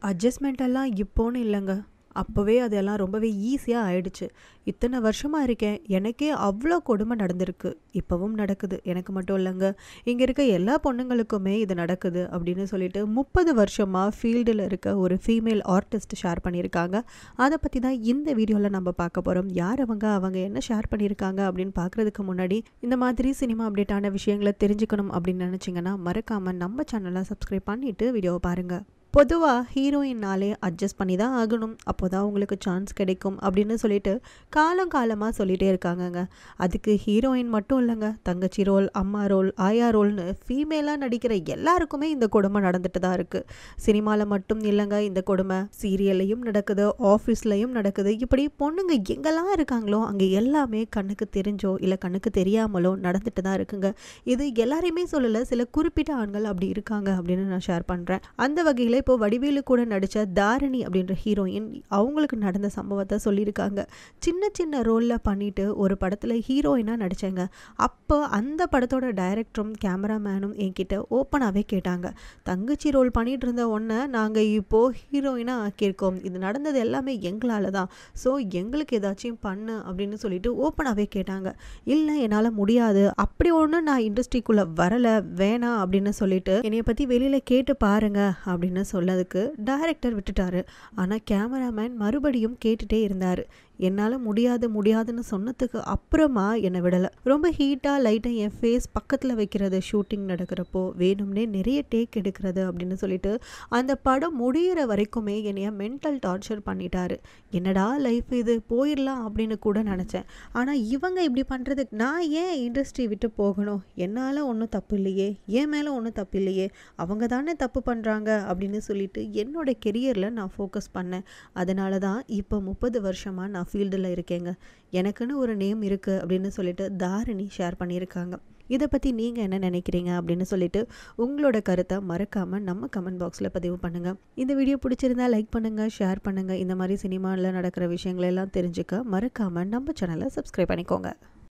adjustment எல்லாம் இப்போன்னு இல்லைங்க அப்போவே அதெல்லாம் ரொம்பவே ஈஸியாக ஆயிடுச்சு இத்தனை வருஷமாக இருக்கேன் எனக்கே அவ்வளோ கொடுமை நடந்திருக்கு இப்போவும் நடக்குது எனக்கு மட்டும் இல்லைங்க இங்கே இருக்க எல்லா பொண்ணுங்களுக்குமே இது நடக்குது அப்படின்னு சொல்லிட்டு முப்பது வருஷமாக ஃபீல்டில் இருக்க ஒரு ஃபீமேல் ஆர்டிஸ்ட் ஷேர் பண்ணியிருக்காங்க அதை பற்றி தான் இந்த வீடியோவில் நம்ம பார்க்க போகிறோம் யார் அவங்க அவங்க என்ன ஷேர் பண்ணியிருக்காங்க அப்படின்னு பார்க்குறதுக்கு முன்னாடி இந்த மாதிரி சினிமா அப்டேட்டான விஷயங்களை தெரிஞ்சுக்கணும் அப்படின்னு நினச்சிங்கன்னா மறக்காமல் நம்ம சேனலை சப்ஸ்கிரைப் பண்ணிவிட்டு வீடியோவை பாருங்கள் பொதுவாக ஹீரோயின்னாலே அட்ஜஸ்ட் பண்ணி தான் ஆகணும் அப்போ தான் உங்களுக்கு சான்ஸ் கிடைக்கும் அப்படின்னு சொல்லிட்டு காலம் காலமாக சொல்லிகிட்டே இருக்காங்கங்க அதுக்கு ஹீரோயின் மட்டும் இல்லைங்க தங்கச்சி ரோல் அம்மா ரோல் ஆயா ரோல்னு ஃபீமேலாக நடிக்கிற எல்லாருக்குமே இந்த கொடுமை நடந்துட்டு தான் இருக்குது சினிமாவில் மட்டும் இல்லைங்க இந்த கொடுமை சீரியல்லையும் நடக்குது ஆஃபீஸ்லையும் நடக்குது இப்படி பொண்ணுங்க எங்கெல்லாம் இருக்காங்களோ அங்கே எல்லாமே கண்ணுக்கு தெரிஞ்சோ இல்லை கண்ணுக்கு தெரியாமலோ நடந்துட்டு தான் இருக்குங்க இது எல்லாரையுமே சொல்லலை சில குறிப்பிட்ட ஆண்கள் அப்படி இருக்காங்க அப்படின்னு நான் ஷேர் பண்ணுறேன் அந்த வகையில் இப்போ வடிவேலு கூட நடித்த தாரணி அப்படின்ற ஹீரோயின் அவங்களுக்கு நடந்த சம்பவத்தை சொல்லியிருக்காங்க சின்ன சின்ன ரோலில் பண்ணிட்டு ஒரு படத்தில் ஹீரோயினாக நடித்தேங்க அப்போ அந்த படத்தோட டைரக்டரும் கேமராமேனும் என்கிட்ட ஓப்பனாகவே கேட்டாங்க தங்கச்சி ரோல் பண்ணிட்டு இருந்த ஒன்றை நாங்கள் இப்போது ஹீரோயினாக ஆக்கியிருக்கோம் இது நடந்தது எல்லாமே எங்களால் தான் ஸோ எங்களுக்கு ஏதாச்சும் பண்ணு அப்படின்னு சொல்லிட்டு ஓப்பனாகவே கேட்டாங்க இல்லை என்னால் முடியாது அப்படி ஒன்று நான் இண்டஸ்ட்ரிக்குள்ளே வரலை வேணாம் அப்படின்னு சொல்லிட்டு என்னைய பற்றி வெளியில் கேட்டு பாருங்க அப்படின்னு சொல்லதுக்கு டைரக்டர் விட்டுட்டாரு ஆனால் கேமராமேன் மறுபடியும் கேட்டுட்டே இருந்தார் என்னால் முடியாது முடியாதுன்னு சொன்னதுக்கு அப்புறமா என்னை விடலை ரொம்ப ஹீட்டாக லைட்டாக என் ஃபேஸ் பக்கத்தில் வைக்கிறது ஷூட்டிங் நடக்கிறப்போ வேணும்னே நிறைய டேக் எடுக்கிறது அப்படின்னு சொல்லிட்டு அந்த படம் முடிகிற வரைக்குமே என்னைய மென்டல் டார்ச்சர் பண்ணிட்டாரு என்னடா லைஃப் இது போயிடலாம் அப்படின்னு கூட நினச்சேன் ஆனால் இவங்க இப்படி பண்ணுறதுக்கு நான் ஏன் இண்டஸ்ட்ரி விட்டு போகணும் என்னால் ஒன்றும் தப்பு இல்லையே என் மேலே ஒன்றும் தப்பு இல்லையே அவங்க தானே தப்பு பண்ணுறாங்க அப்படின்னு சொல்லிட்டு என்னோட கெரியரில் நான் ஃபோக்கஸ் பண்ணேன் அதனால தான் இப்போ முப்பது வருஷமாக நான் ஃபீல்டில் இருக்கேங்க எனக்குன்னு ஒரு நேம் இருக்குது அப்படின்னு சொல்லிட்டு தாரணி ஷேர் பண்ணியிருக்காங்க இதை பற்றி நீங்கள் என்ன நினைக்கிறீங்க அப்படின்னு சொல்லிட்டு உங்களோட கருத்தை மறக்காமல் நம்ம கமெண்ட் பாக்ஸில் பதிவு பண்ணுங்கள் இந்த வீடியோ பிடிச்சிருந்தா லைக் பண்ணுங்கள் ஷேர் பண்ணுங்கள் இந்த மாதிரி சினிமாவில் நடக்கிற விஷயங்களெல்லாம் தெரிஞ்சுக்க மறக்காமல் நம்ம சேனலை சப்ஸ்கிரைப் பண்ணிக்கோங்க